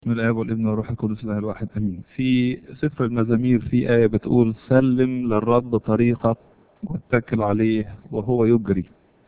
من الآب والابن والروح القدس الله الواحد أمين في سفر المزامير في آية بتقول سلم للرب طريقك واتكل عليه وهو يجري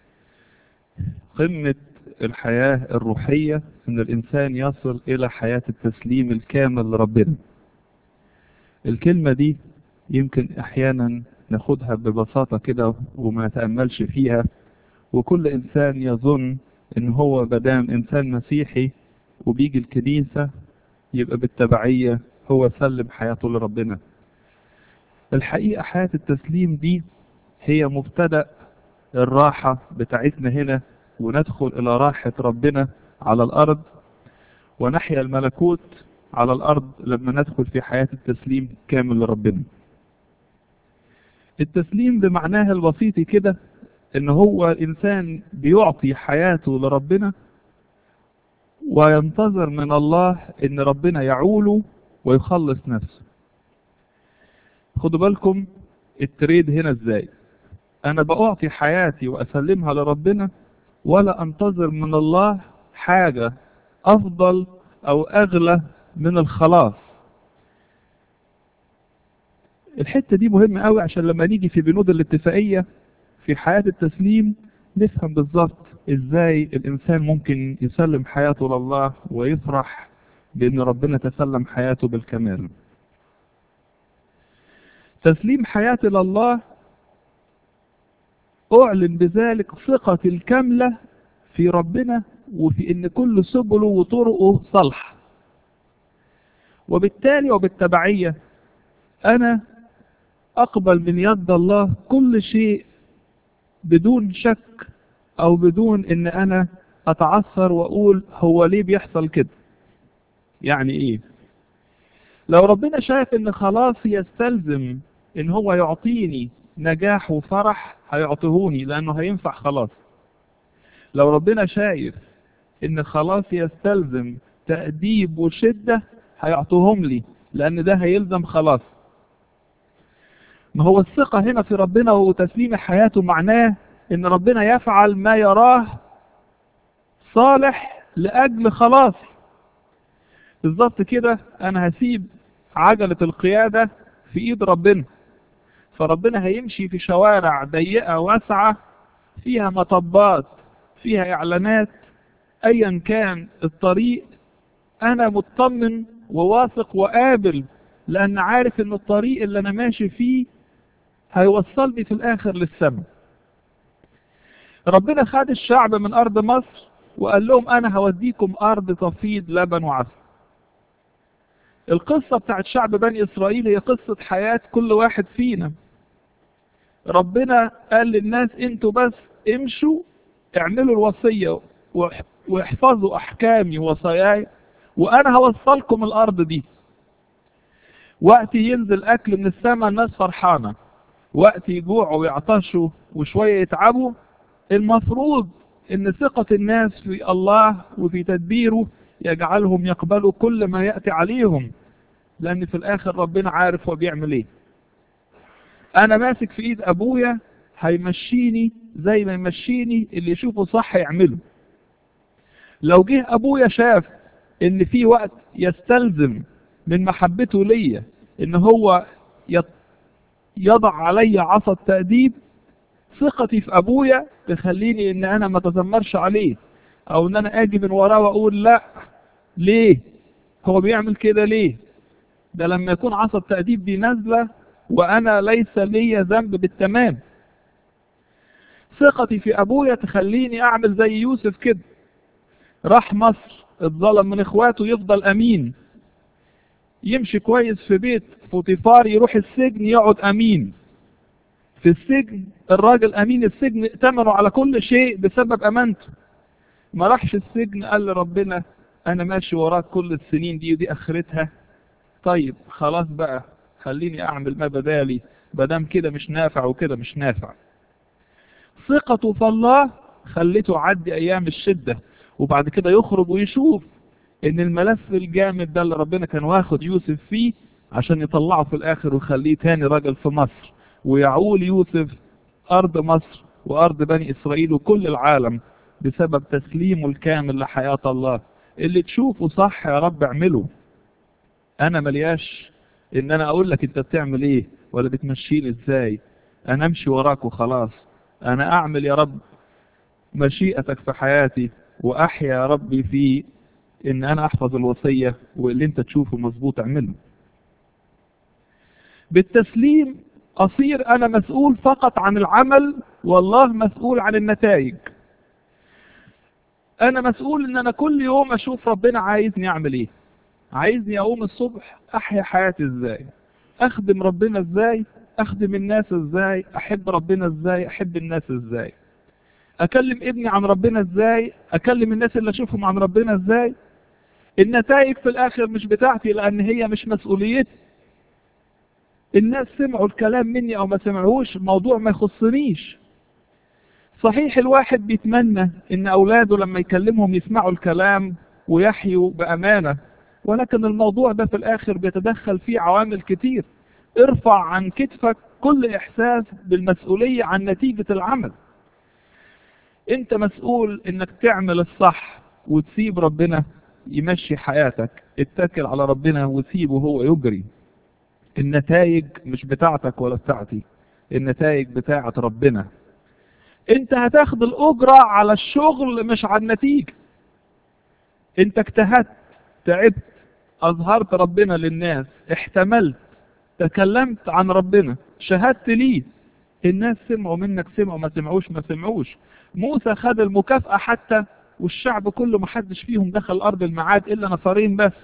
قمة الحياة الروحية إن الإنسان يصل إلى حياة التسليم الكامل لربنا الكلمة دي يمكن أحيانا ناخدها ببساطة كده وما نتأملش فيها وكل إنسان يظن إن هو بدام إنسان مسيحي وبيجي الكنيسة يبقى بالتبعية هو سلم حياته لربنا الحقيقة حياة التسليم دي هي مبتدأ الراحة بتاعتنا هنا وندخل إلى راحة ربنا على الأرض ونحيا الملكوت على الأرض لما ندخل في حياة التسليم كامل لربنا التسليم بمعناها البسيط كده ان هو الانسان بيعطي حياته لربنا وينتظر من الله ان ربنا يعوله ويخلص نفسه خدوا بالكم التريد هنا ازاي انا باعطي حياتي واسلمها لربنا ولا انتظر من الله حاجة افضل او اغلى من الخلاص الحتة دي مهمة قوي عشان لما نيجي في بنود الاتفاقية في حياة التسليم نفهم بالظبط ازاي الانسان ممكن يسلم حياته لله ويفرح بان ربنا تسلم حياته بالكمال تسليم حياتي لله اعلن بذلك ثقتي الكاملة في ربنا وفي ان كل سبله وطرقه صالحة وبالتالي وبالتبعية انا اقبل من يد الله كل شيء بدون شك او بدون ان انا اتعثر واقول هو ليه بيحصل كده يعني ايه لو ربنا شايف ان خلاص يستلزم ان هو يعطيني نجاح وفرح هيعطيهوني لانه هينفع خلاص لو ربنا شايف ان خلاص يستلزم تأديب وشدة هيعطوهم لي لان ده هيلزم خلاص ما هو الثقة هنا في ربنا وتسليم حياته معناه ان ربنا يفعل ما يراه صالح لأجل خلاص بالظبط كده انا هسيب عجلة القيادة في ايد ربنا فربنا هيمشي في شوارع ضيقة واسعة فيها مطبات فيها اعلانات ايا كان الطريق انا مطمن وواثق وقابل لان عارف ان الطريق اللي انا ماشي فيه هيوصلني في الاخر للسماء ربنا خد الشعب من ارض مصر وقال لهم انا هوديكم ارض تفيض لبن وعسل القصة بتاعت شعب بني اسرائيل هي قصة حياة كل واحد فينا ربنا قال للناس انتوا بس امشوا اعملوا الوصية واحفظوا احكامي ووصاياي وانا هوصلكم الارض دي وقت ينزل اكل من السماء الناس فرحانة وقت يجوعوا ويعطشوا وشوية يتعبوا المفروض ان ثقة الناس في الله وفي تدبيره يجعلهم يقبلوا كل ما يأتي عليهم لان في الاخر ربنا عارف هو بيعمل ايه انا ماسك في ايد ابويا هيمشيني زي ما يمشيني اللي يشوفه صح يعمله لو جه ابويا شاف ان في وقت يستلزم من محبته ليا ان هو يضع علي عصا التأديب ثقتي في ابويا تخليني ان انا ما تذمرش عليه او ان انا اجي من وراه واقول لا ليه هو بيعمل كده ليه ده لما يكون عصا التأديب دي نازلة وانا ليس لي ذنب بالتمام ثقتي في ابويا تخليني اعمل زي يوسف كده راح مصر اتظلم من اخواته يفضل امين يمشي كويس في بيت فوتيفار يروح السجن يقعد امين في السجن الراجل امين السجن ائتمنوا على كل شيء بسبب امانته ما راحش السجن قال لربنا انا ماشي وراك كل السنين دي ودي اخرتها طيب خلاص بقى خليني اعمل ما بدالي بدام كده مش نافع وكده مش نافع ثقته في الله خليته عدي ايام الشدة وبعد كده يخرج ويشوف ان الملف الجامد ده اللي ربنا كان واخد يوسف فيه عشان يطلعه في الاخر ويخليه تاني راجل في مصر ويعول يوسف ارض مصر وارض بني اسرائيل وكل العالم بسبب تسليمه الكامل لحياة الله اللي تشوفه صح يا رب اعمله انا ملياش ان انا اقول لك انت بتعمل ايه ولا بتمشيني ازاي انا امشي وراك وخلاص انا اعمل يا رب مشيئتك في حياتي واحيا يا ربي في ان انا احفظ الوصية واللي انت تشوفه مظبوط اعمله بالتسليم اصير انا مسؤول فقط عن العمل والله مسؤول عن النتائج انا مسؤول ان انا كل يوم اشوف ربنا عايزني اعمل ايه عايزني اقوم الصبح احيا حياتي ازاي اخدم ربنا ازاي اخدم الناس ازاي احب ربنا ازاي احب الناس ازاي اكلم ابني عن ربنا ازاي اكلم الناس اللي اشوفهم عن ربنا ازاي النتائج في الاخر مش بتاعتي لان هي مش مسؤوليتي الناس سمعوا الكلام مني او ما سمعوش الموضوع ما يخصنيش صحيح الواحد بيتمنى ان اولاده لما يكلمهم يسمعوا الكلام ويحيوا بامانه ولكن الموضوع ده في الاخر بيتدخل فيه عوامل كتير ارفع عن كتفك كل احساس بالمسؤوليه عن نتيجه العمل انت مسؤول انك تعمل الصح وتسيب ربنا يمشي حياتك اتكل على ربنا وسيبه هو يجري النتائج مش بتاعتك ولا بتاعتي النتائج بتاعت ربنا انت هتاخد الاجرة على الشغل مش على النتيجة انت اجتهدت تعبت اظهرت ربنا للناس احتملت تكلمت عن ربنا شهدت ليه الناس سمعوا منك سمعوا ما سمعوش ما سمعوش موسى خد المكافأة حتى والشعب كله ما حدش فيهم دخل ارض الميعاد الا نفرين بس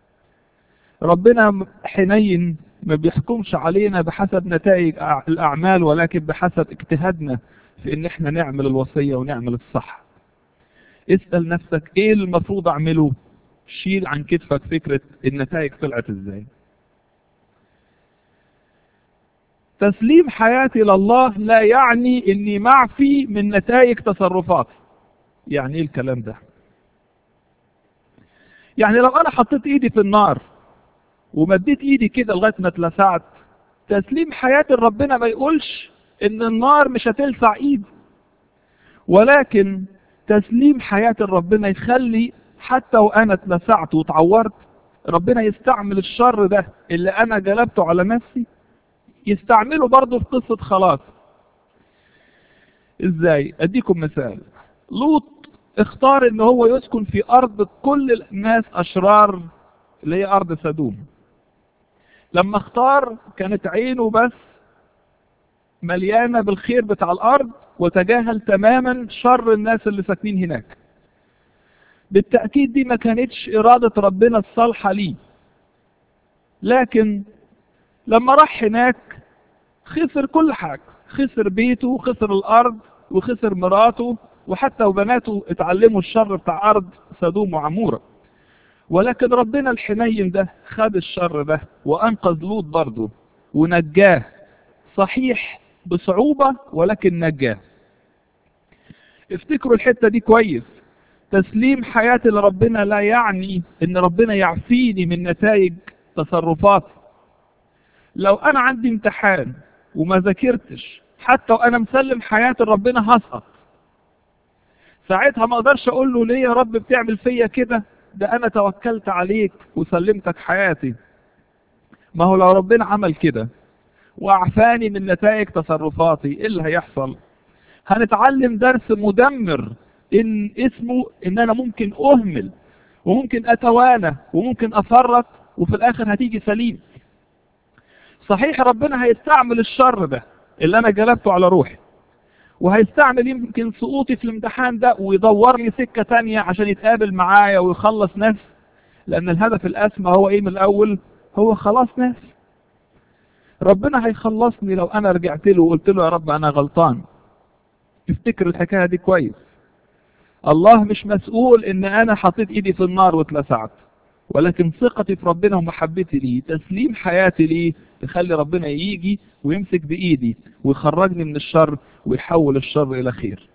ربنا حنين ما بيحكمش علينا بحسب نتائج الاعمال ولكن بحسب اجتهادنا في ان احنا نعمل الوصية ونعمل الصح اسأل نفسك ايه المفروض اعمله شيل عن كتفك فكرة النتائج طلعت ازاي تسليم حياتي لله لا يعني اني معفي من نتائج تصرفاتي يعني ايه الكلام ده يعني لو انا حطيت ايدي في النار ومديت ايدي كده لغايه ما اتلسعت تسليم حياتي لربنا ما يقولش ان النار مش هتلسع ايدي ولكن تسليم حياتي لربنا يخلي حتى وانا اتلسعت واتعورت ربنا يستعمل الشر ده اللي انا جلبته على نفسي يستعمله برضه في قصة خلاص ازاي اديكم مثال لوط اختار ان هو يسكن في ارض كل الناس اشرار اللي هي ارض سدوم لما اختار كانت عينه بس مليانة بالخير بتاع الارض وتجاهل تماما شر الناس اللي ساكنين هناك بالتأكيد دي ما كانتش ارادة ربنا الصالحة ليه لكن لما راح هناك خسر كل حاجة خسر بيته وخسر الارض وخسر مراته وحتى وبناته اتعلموا الشر بتاع ارض سدوم وعمورة ولكن ربنا الحنين ده خد الشر ده وانقذ لوط برضه ونجاه صحيح بصعوبة ولكن نجاه افتكروا الحتة دي كويس تسليم حياتي لربنا لا يعني ان ربنا يعفيني من نتائج تصرفاتي لو انا عندي امتحان وما ذاكرتش حتى وانا مسلم حياتي لربنا هسقط ساعتها ما اقدرش اقول له ليه يا رب بتعمل فيا كده ده انا توكلت عليك وسلمتك حياتي ما هو لو ربنا عمل كده واعفاني من نتائج تصرفاتي ايه اللي هيحصل هنتعلم درس مدمر ان اسمه ان انا ممكن اهمل وممكن اتوانى وممكن افرط وفي الاخر هتيجي سليم صحيح ربنا هيستعمل الشر ده اللي انا جلبته على روحي وهيستعمل يمكن سقوطي في الامتحان ده ويدور لي سكة تانية عشان يتقابل معايا ويخلص نفس لان الهدف الاسمى هو ايه من الاول هو خلاص نفس ربنا هيخلصني لو انا رجعت له وقلت له يا رب انا غلطان افتكر الحكاية دي كويس الله مش مسؤول ان انا حطيت ايدي في النار واتلسعت ولكن ثقتي في ربنا ومحبتي ليه تسليم حياتي ليه تخلي ربنا يجي ويمسك بايدي ويخرجني من الشر ويحول الشر الى خير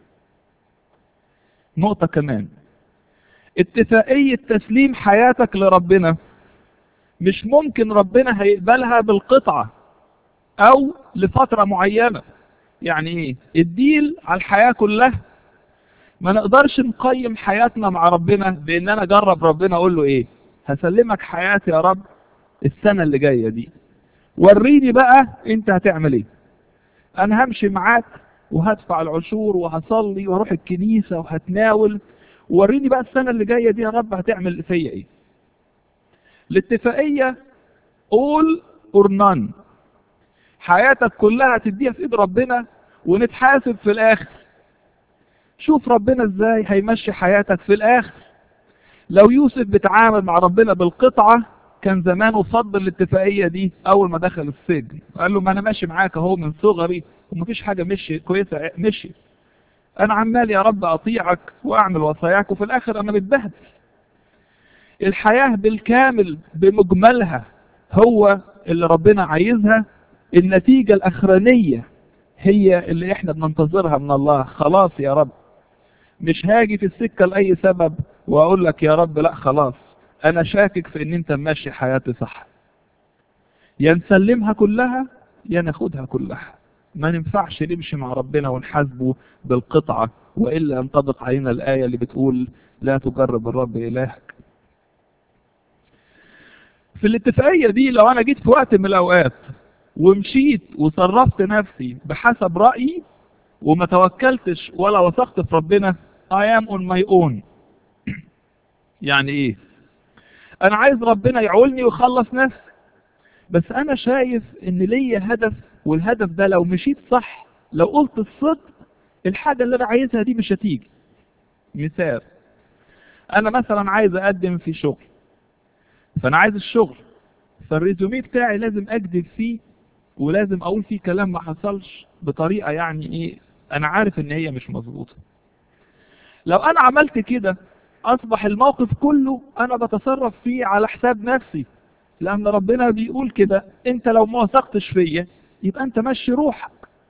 نقطة كمان اتفاقية تسليم حياتك لربنا مش ممكن ربنا هيقبلها بالقطعة او لفترة معينة يعني ايه الديل على الحياة كلها ما نقدرش نقيم حياتنا مع ربنا بان انا اجرب ربنا اقول له ايه هسلمك حياتي يا رب السنة اللي جاية دي وريني بقى انت هتعمل ايه انا همشي معاك وهدفع العشور وهصلي واروح الكنيسة وهتناول وريني بقى السنة اللي جاية دي يا رب هتعمل فيا ايه الاتفاقية all or none حياتك كلها تديها في ايد ربنا ونتحاسب في الاخر شوف ربنا ازاي هيمشي حياتك في الاخر لو يوسف بيتعامل مع ربنا بالقطعة كان زمانه فضل الاتفاقية دي اول ما دخل السجن قال له ما انا ماشي معاك اهو من صغري ومفيش حاجة مشي كويسة مشي انا عمال يا رب اطيعك واعمل وصاياك وفي الاخر انا متبهدل الحياة بالكامل بمجملها هو اللي ربنا عايزها النتيجة الاخرانية هي اللي احنا بننتظرها من الله خلاص يا رب مش هاجي في السكة لأي سبب واقول لك يا رب لا خلاص انا شاكك في ان انت ماشي حياتي صح يا نسلمها كلها يا ناخدها كلها ما ننفعش نمشي مع ربنا ونحاسبه بالقطعة وإلا ينطبق علينا الآية اللي بتقول لا تجرب الرب إلهك في الاتفاقية دي لو أنا جيت في وقت من الأوقات ومشيت وصرفت نفسي بحسب رأيي وما توكلتش ولا وثقت في ربنا I am on my own يعني ايه انا عايز ربنا يعولني ويخلص نفسي بس انا شايف ان ليا هدف والهدف ده لو مشيت صح لو قلت الصدق الحاجة اللي انا عايزها دي مش هتيجي مثال انا مثلا عايز اقدم في شغل فانا عايز الشغل فالريزومي بتاعي لازم اكذب فيه ولازم اقول فيه كلام ما حصلش بطريقة يعني ايه انا عارف ان هي مش مظبوطة لو انا عملت كده اصبح الموقف كله انا بتصرف فيه على حساب نفسي لان ربنا بيقول كده انت لو ما وثقتش فيا يبقى انت مشي روحك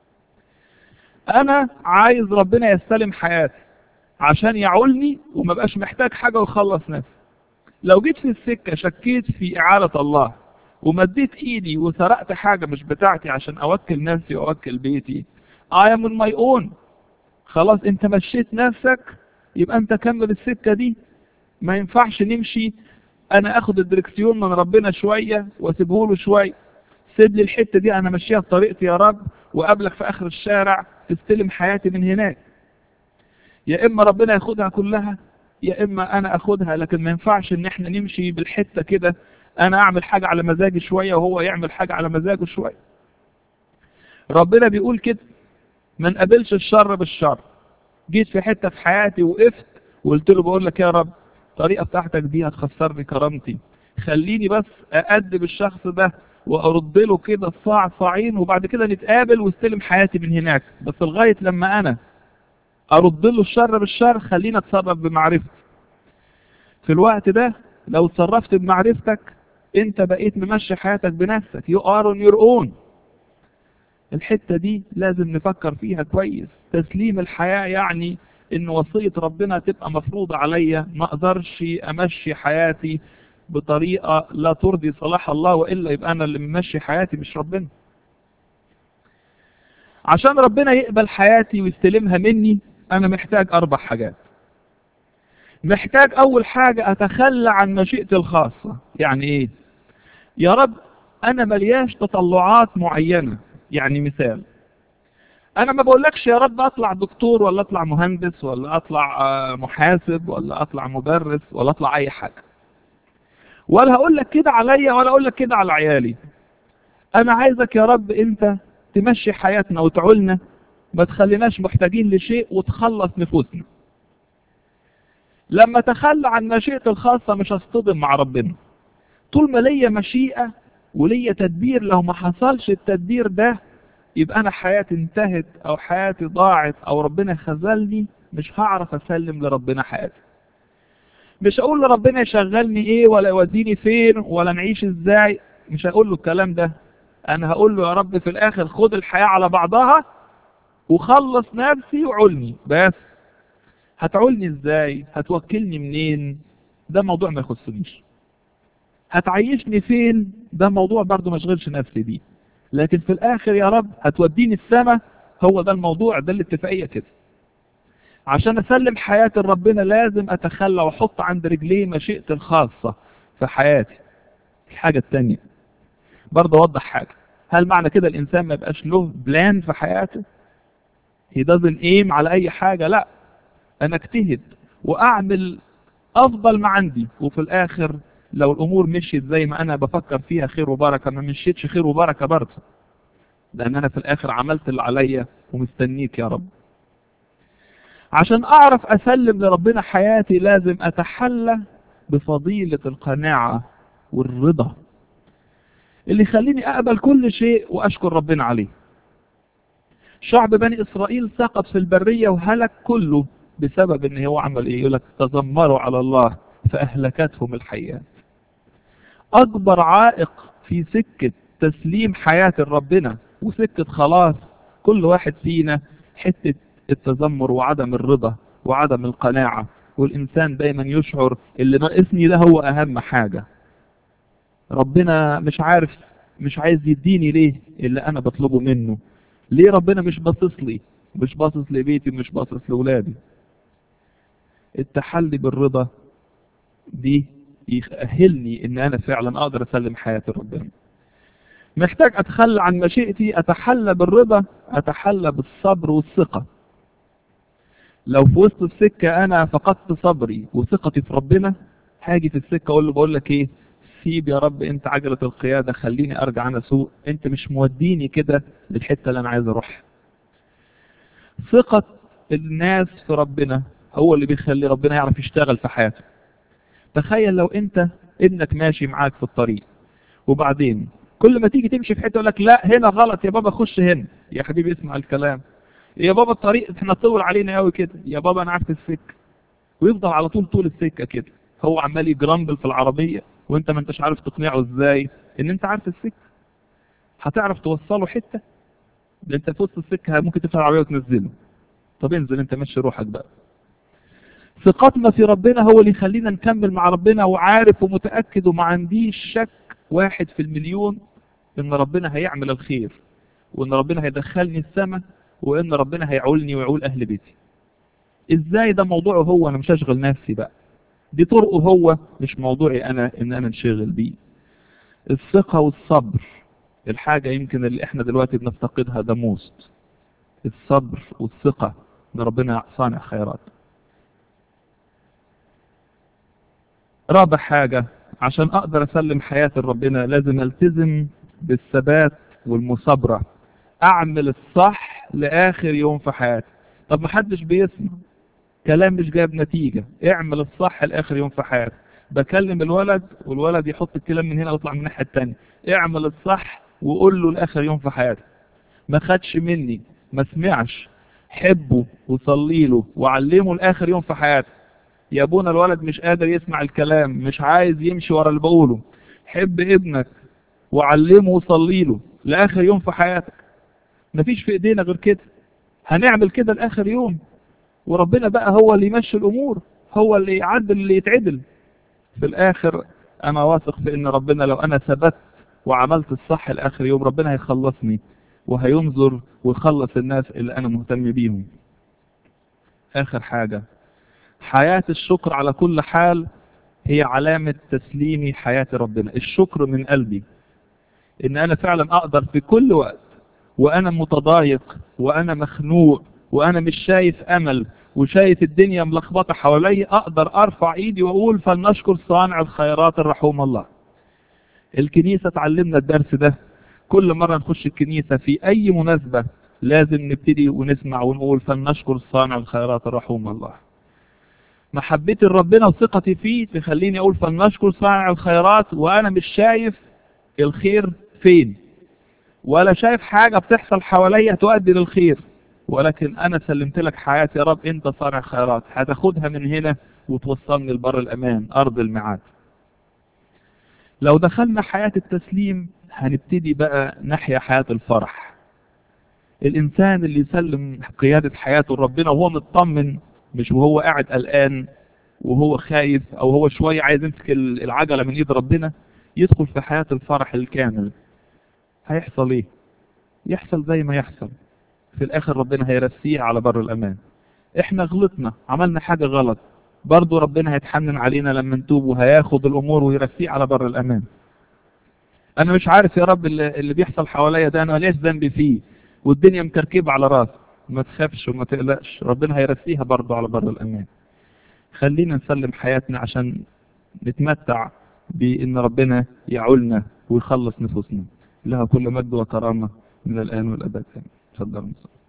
انا عايز ربنا يستلم حياتي عشان يعولني وما بقاش محتاج حاجة ويخلص نفسي لو جيت في السكة شكيت في إعالة الله ومديت ايدي وسرقت حاجة مش بتاعتي عشان اوكل نفسي واوكل بيتي I am on my own خلاص انت مشيت نفسك يبقى انت كمل السكة دي ما ينفعش نمشي انا اخد الدركسيون من ربنا شوية واسيبه له شوية سيب لي الحتة دي انا ماشيها بطريقتي يا رب وقابلك في اخر الشارع تستلم حياتي من هناك يا اما ربنا ياخدها كلها يا اما انا اخدها لكن ما ينفعش ان احنا نمشي بالحتة كده انا اعمل حاجة على مزاجي شوية وهو يعمل حاجة على مزاجه شوية ربنا بيقول كده ما نقابلش الشر بالشر جيت في حتة في حياتي وقفت وقلت له بقول لك يا رب الطريقة بتاعتك دي هتخسرني كرامتي خليني بس أأدب الشخص ده وأرد له كده الصاع صاعين وبعد كده نتقابل واستلم حياتي من هناك بس لغاية لما أنا أرد له الشر بالشر خلينا اتصرف بمعرفتي في الوقت ده لو اتصرفت بمعرفتك انت بقيت ممشي حياتك بنفسك you are on your own الحتة دي لازم نفكر فيها كويس تسليم الحياة يعني ان وصية ربنا تبقى مفروضة عليا ما اقدرش امشي حياتي بطريقة لا ترضي صلاح الله وإلا يبقى انا اللي ممشي حياتي مش ربنا عشان ربنا يقبل حياتي ويستلمها مني انا محتاج اربع حاجات محتاج اول حاجة اتخلى عن مشيئتي الخاصة يعني ايه يا رب انا ملياش تطلعات معينة يعني مثال انا ما بقولكش يا رب اطلع دكتور ولا اطلع مهندس ولا اطلع محاسب ولا اطلع مدرس ولا اطلع اي حاجة ولا هقول لك كده عليا ولا اقول لك كده على عيالي انا عايزك يا رب انت تمشي حياتنا وتعولنا ما تخليناش محتاجين لشيء وتخلص نفوسنا لما تخلى عن مشيئتي الخاصة مش هصطدم مع ربنا طول ما ليا مشيئة وليا تدبير لو ما حصلش التدبير ده يبقى انا حياتي انتهت او حياتي ضاعت او ربنا خذلني مش هعرف اسلم لربنا حياتي مش اقول لربنا يشغلني ايه ولا يوديني فين ولا نعيش ازاي مش هقول له الكلام ده انا هقول له يا رب في الاخر خد الحياة على بعضها وخلص نفسي وعلني بس هتعولني ازاي هتوكلني منين ده موضوع ما يخصنيش هتعيشني فين ده موضوع برضو ما اشغلش نفسي بيه لكن في الاخر يا رب هتوديني السماء هو ده الموضوع ده الاتفاقية كده عشان اسلم حياتي لربنا لازم اتخلى واحط عند رجليه مشيئتي الخاصة في حياتي الحاجة التانية برضه اوضح حاجة هل معنى كده الانسان ما يبقاش له بلان في حياته he doesn't aim على اي حاجة لا انا اجتهد واعمل افضل ما عندي وفي الاخر لو الامور مشيت زي ما انا بفكر فيها خير وبركة ما مشيتش خير وبركة برضه لان انا في الاخر عملت اللي عليا ومستنيك يا رب عشان اعرف اسلم لربنا حياتي لازم اتحلى بفضيلة القناعة والرضا اللي يخليني اقبل كل شيء واشكر ربنا عليه شعب بني اسرائيل سقط في البرية وهلك كله بسبب ان هو عمل ايه يقول لك تذمروا على الله فاهلكتهم الحيات اكبر عائق في سكة تسليم حياة ربنا وسكة خلاص كل واحد فينا حتة التذمر وعدم الرضا وعدم القناعة والإنسان دايما يشعر اللي ناقصني ده هو أهم حاجة ربنا مش عارف مش عايز يديني ليه اللي أنا بطلبه منه ليه ربنا مش باصص لي مش باصص لبيتي مش باصص لأولادي التحلي بالرضا دي يأهلني ان انا فعلا اقدر اسلم حياتي لربنا محتاج اتخلى عن مشيئتي اتحلى بالرضا اتحلى بالصبر والثقة لو في وسط السكة انا فقدت صبري وثقتي في ربنا هاجي في السكة اقول له بقول لك ايه سيب يا رب انت عجلة القيادة خليني ارجع انا سوق انت مش موديني كده للحتة اللي انا عايز اروحها ثقة الناس في ربنا هو اللي بيخلي ربنا يعرف يشتغل في حياته تخيل لو انت ابنك ماشي معاك في الطريق وبعدين كل ما تيجي تمشي في حته يقول لك لا هنا غلط يا بابا خش هنا يا حبيبي اسمع الكلام يا بابا الطريق احنا طول علينا قوي كده يا بابا انا عارف السكه ويفضل على طول طول السكه كده هو عمال يجرمبل في العربيه وانت ما انتش عارف تقنعه ازاي ان انت عارف السكه هتعرف توصله حته ده انت في وسط السكه ممكن تفتح العربيه وتنزله طب انزل انت مشي روحك بقى ثقتنا في ربنا هو اللي يخلينا نكمل مع ربنا وعارف ومتأكد وما عنديش شك واحد في المليون ان ربنا هيعمل الخير وان ربنا هيدخلني السماء وان ربنا هيعولني ويعول اهل بيتي ازاي ده موضوعه هو انا مش هشغل نفسي بقى دي طرقه هو مش موضوعي انا ان انا انشغل بيه الثقة والصبر الحاجة يمكن اللي احنا دلوقتي بنفتقدها ده موست الصبر والثقة ان ربنا صانع خيرات رابع حاجة عشان اقدر اسلم حياتي لربنا لازم التزم بالثبات والمصابرة اعمل الصح لاخر يوم في حياتي طب ما حدش بيسمع كلام مش جايب نتيجة اعمل الصح لاخر يوم في حياتك بكلم الولد والولد يحط الكلام من هنا ويطلع من الناحية التانية اعمل الصح وقول له لاخر يوم في حياتك ما خدش مني ما سمعش حبه وصلي له وعلمه لاخر يوم في حياتك يا ابونا الولد مش قادر يسمع الكلام مش عايز يمشي ورا اللي بقوله حب ابنك وعلمه وصلي له لاخر يوم في حياتك مفيش في ايدينا غير كده هنعمل كده لاخر يوم وربنا بقى هو اللي يمشي الامور هو اللي يعدل اللي يتعدل في الاخر انا واثق في ان ربنا لو انا ثبت وعملت الصح لاخر يوم ربنا هيخلصني وهينظر ويخلص الناس اللي انا مهتم بيهم اخر حاجة حياة الشكر على كل حال هي علامة تسليمي حياة ربنا الشكر من قلبي ان انا فعلا اقدر في كل وقت وانا متضايق وانا مخنوق وانا مش شايف امل وشايف الدنيا ملخبطة حوالي اقدر ارفع ايدي واقول فلنشكر صانع الخيرات الرحوم الله الكنيسة تعلمنا الدرس ده كل مرة نخش الكنيسة في اي مناسبة لازم نبتدي ونسمع ونقول فلنشكر صانع الخيرات الرحوم الله محبتي لربنا وثقتي فيه تخليني اقول فلنشكر صانع الخيرات وانا مش شايف الخير فين ولا شايف حاجة بتحصل حواليا تؤدي للخير ولكن انا سلمت لك حياتي يا رب انت صانع خيرات هتاخدها من هنا وتوصلني لبر الامان ارض الميعاد لو دخلنا حياة التسليم هنبتدي بقى نحيا حياة الفرح الانسان اللي يسلم قيادة حياته لربنا وهو مطمن مش وهو قاعد قلقان وهو خايف او هو شوية عايز يمسك العجلة من ايد ربنا يدخل في حياة الفرح الكامل هيحصل ايه يحصل زي ما يحصل في الاخر ربنا هيرسيه على بر الامان احنا غلطنا عملنا حاجة غلط برضو ربنا هيتحنن علينا لما نتوب وهياخد الامور ويرسيه على بر الامان انا مش عارف يا رب اللي, اللي بيحصل حواليا ده انا ليش ذنبي فيه والدنيا مكركبة على راسي ما تخافش وما تقلقش ربنا هيرسيها برضو على بر الامان خلينا نسلم حياتنا عشان نتمتع بان ربنا يعولنا ويخلص نفوسنا لها كل مجد وكرامة من الان والابد اتفضل